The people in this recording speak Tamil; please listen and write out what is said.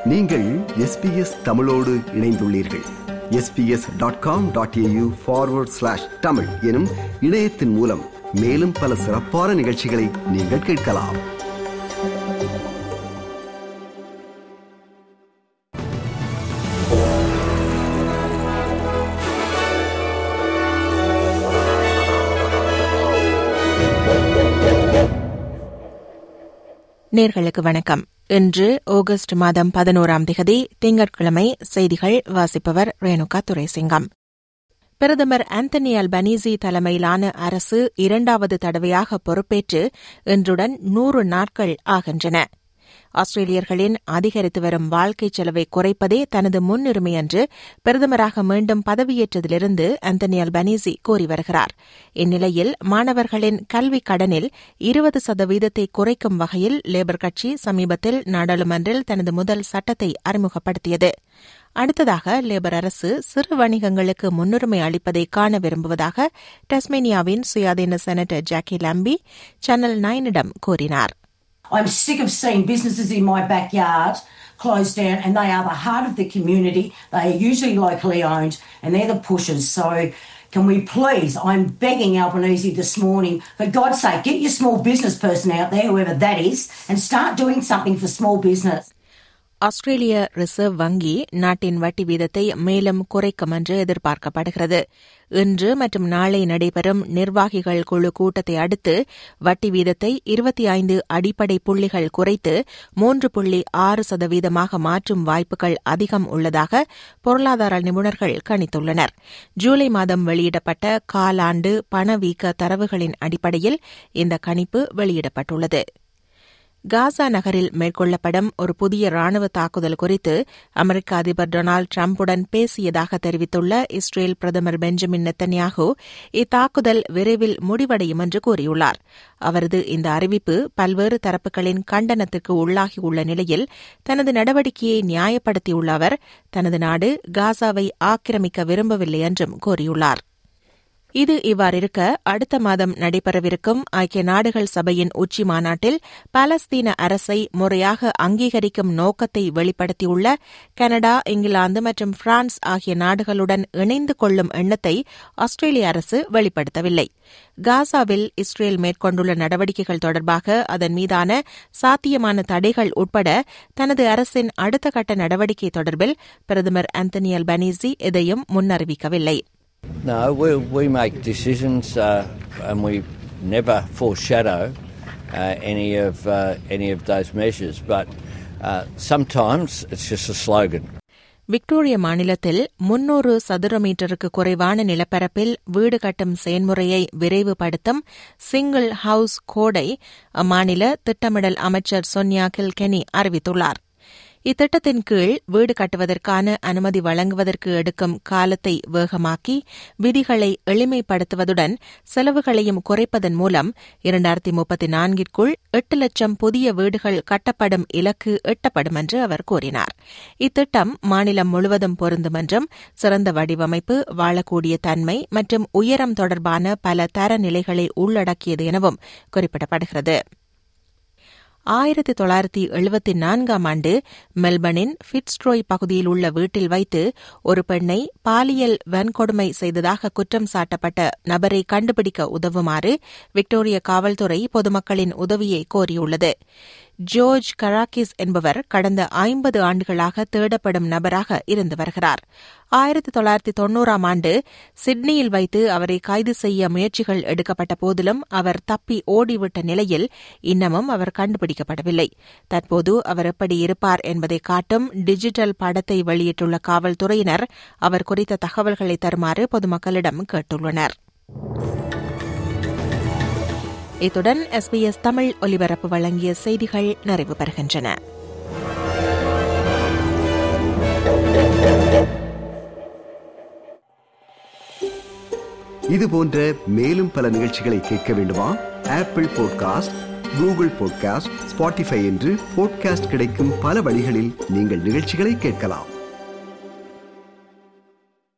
நீங்கள் எஸ்பிஎஸ் தமிழோடு இணைந்துள்ளீர்கள் SBS dot com dot AU forward slash Tamil எனும் இணையத்தின் மூலம் மேலும் பல சிறப்பான நிகழ்ச்சிகளை நீங்கள் கேட்கலாம் நேர்களுக்கு வணக்கம் இன்று ஆகஸ்ட் மாதம் பதினோராம் திகதி திங்கட்கிழமை செய்திகள் வாசிப்பவர் ரேணுகா துரைசிங்கம் பிரதமர் ஆந்தனி அல்பனீசி தலைமையிலான அரசு இரண்டாவது தடவையாக பொறுப்பேற்று இன்றுடன் நூறு நாட்கள் ஆகின்றன ஆஸ்திரேலியர்களின் அதிகரித்து வரும் வாழ்க்கை செலவை குறைப்பதே தனது முன்னுரிமை என்று பிரதமராக மீண்டும் பதவியேற்றதிலிருந்து அந்தனி அல்பனீசி கூறி வருகிறார் இந்நிலையில் மாணவர்களின் கல்விக் கடனில் இருபது சதவீதத்தை குறைக்கும் வகையில் லேபர் கட்சி சமீபத்தில் நாடாளுமன்றில் தனது முதல் சட்டத்தை அறிமுகப்படுத்தியது அடுத்ததாக லேபர் அரசு சிறு வணிகங்களுக்கு முன்னுரிமை அளிப்பதை காண விரும்புவதாக டஸ்மேனியாவின் சுயாதீன செனட்டர் ஜாக்கி லாம்பி சேனல் நைனிடம் கூறினார் I'm sick of seeing businesses in my backyard close down, and they are the heart of the community. They are usually locally owned, and they're the pushers. So, can we please? I'm begging Albanese this morning, for God's sake, get your small business person out there, whoever that is, and start doing something for small business. ஆஸ்திரேலிய ரிசர்வ் வங்கி நாட்டின் வட்டி வீதத்தை மேலும் குறைக்கும் என்று எதிர்பார்க்கப்படுகிறது இன்று மற்றும் நாளை நடைபெறும் நிர்வாகிகள் குழு கூட்டத்தை அடுத்து வட்டி வீதத்தை இருபத்தி ஐந்து அடிப்படை புள்ளிகள் குறைத்து மூன்று புள்ளி ஆறு சதவீதமாக மாற்றும் வாய்ப்புகள் அதிகம் உள்ளதாக பொருளாதார நிபுணர்கள் கணித்துள்ளனர் ஜூலை மாதம் வெளியிடப்பட்ட காலாண்டு பணவீக்க தரவுகளின் அடிப்படையில் இந்த கணிப்பு வெளியிடப்பட்டுள்ளது காசா நகரில் மேற்கொள்ளப்படும் ஒரு புதிய ராணுவ தாக்குதல் குறித்து அமெரிக்க அதிபர் டொனால்டு டிரம்புடன் பேசியதாக தெரிவித்துள்ள இஸ்ரேல் பிரதமர் பெஞ்சமின் நெத்தன்யாகு இத்தாக்குதல் விரைவில் முடிவடையும் என்று கூறியுள்ளார் அவரது இந்த அறிவிப்பு பல்வேறு தரப்புகளின் கண்டனத்திற்கு உள்ளாகியுள்ள நிலையில் தனது நடவடிக்கையை நியாயப்படுத்தியுள்ள அவர் தனது நாடு காசாவை ஆக்கிரமிக்க விரும்பவில்லை என்றும் கூறியுள்ளார் இது இவ்வாறிருக்க அடுத்த மாதம் நடைபெறவிருக்கும் ஐக்கிய நாடுகள் சபையின் உச்சி மாநாட்டில் பாலஸ்தீன அரசை முறையாக அங்கீகரிக்கும் நோக்கத்தை வெளிப்படுத்தியுள்ள கனடா இங்கிலாந்து மற்றும் பிரான்ஸ் ஆகிய நாடுகளுடன் இணைந்து கொள்ளும் எண்ணத்தை ஆஸ்திரேலிய அரசு வெளிப்படுத்தவில்லை காசாவில் இஸ்ரேல் மேற்கொண்டுள்ள நடவடிக்கைகள் தொடர்பாக அதன் மீதான சாத்தியமான தடைகள் உட்பட தனது அரசின் அடுத்த கட்ட நடவடிக்கை தொடர்பில் பிரதமர் ஆந்தனி அல்பனீசி எதையும் முன்னறிவிக்கவில்லை No, we, we make decisions uh, and we never foreshadow uh, any of uh, any of those measures. But uh, sometimes it's just a slogan. விக்டோரிய மாநிலத்தில் முன்னூறு சதுர மீட்டருக்கு குறைவான நிலப்பரப்பில் வீடு கட்டும் செயல்முறையை விரைவுபடுத்தும் சிங்கிள் ஹவுஸ் கோடை அம்மாநில திட்டமிடல் அமைச்சர் சொன்யா கில்கெனி அறிவித்துள்ளார் இத்திட்டத்தின் கீழ் வீடு கட்டுவதற்கான அனுமதி வழங்குவதற்கு எடுக்கும் காலத்தை வேகமாக்கி விதிகளை எளிமைப்படுத்துவதுடன் செலவுகளையும் குறைப்பதன் மூலம் இரண்டாயிரத்தி முப்பத்தி நான்கிற்குள் எட்டு லட்சம் புதிய வீடுகள் கட்டப்படும் இலக்கு எட்டப்படும் என்று அவர் கூறினார் இத்திட்டம் மாநிலம் முழுவதும் பொருந்தும் என்றும் சிறந்த வடிவமைப்பு வாழக்கூடிய தன்மை மற்றும் உயரம் தொடர்பான பல தரநிலைகளை உள்ளடக்கியது எனவும் குறிப்பிடப்படுகிறது ஆயிரத்தி தொள்ளாயிரத்தி எழுபத்தி நான்காம் ஆண்டு மெல்பர்னின் ஃபிட்ஸ்ட்ரோய் பகுதியில் உள்ள வீட்டில் வைத்து ஒரு பெண்ணை பாலியல் வன்கொடுமை செய்ததாக குற்றம் சாட்டப்பட்ட நபரை கண்டுபிடிக்க உதவுமாறு விக்டோரிய காவல்துறை பொதுமக்களின் உதவியை கோரியுள்ளது ஜோர்ஜ் கராக்கிஸ் என்பவர் கடந்த ஐம்பது ஆண்டுகளாக தேடப்படும் நபராக இருந்து வருகிறார் ஆயிரத்தி தொள்ளாயிரத்தி தொன்னூறாம் ஆண்டு சிட்னியில் வைத்து அவரை கைது செய்ய முயற்சிகள் எடுக்கப்பட்ட போதிலும் அவர் தப்பி ஓடிவிட்ட நிலையில் இன்னமும் அவர் கண்டுபிடிக்கப்படவில்லை தற்போது அவர் எப்படி இருப்பார் என்பதை காட்டும் டிஜிட்டல் படத்தை வெளியிட்டுள்ள காவல்துறையினர் அவர் குறித்த தகவல்களை தருமாறு பொதுமக்களிடம் கேட்டுள்ளனர் இத்துடன் எஸ்பிஎஸ் தமிழ் ஒலிபரப்பு வழங்கிய செய்திகள் நிறைவு பெறுகின்றன இது போன்ற மேலும் பல நிகழ்ச்சிகளை கேட்க வேண்டுமா Apple podcast Google podcast Spotify என்று பாட்காஸ்ட் கிடைக்கும் பல வழிகளில் நீங்கள் நிகழ்ச்சிகளை கேட்கலாம்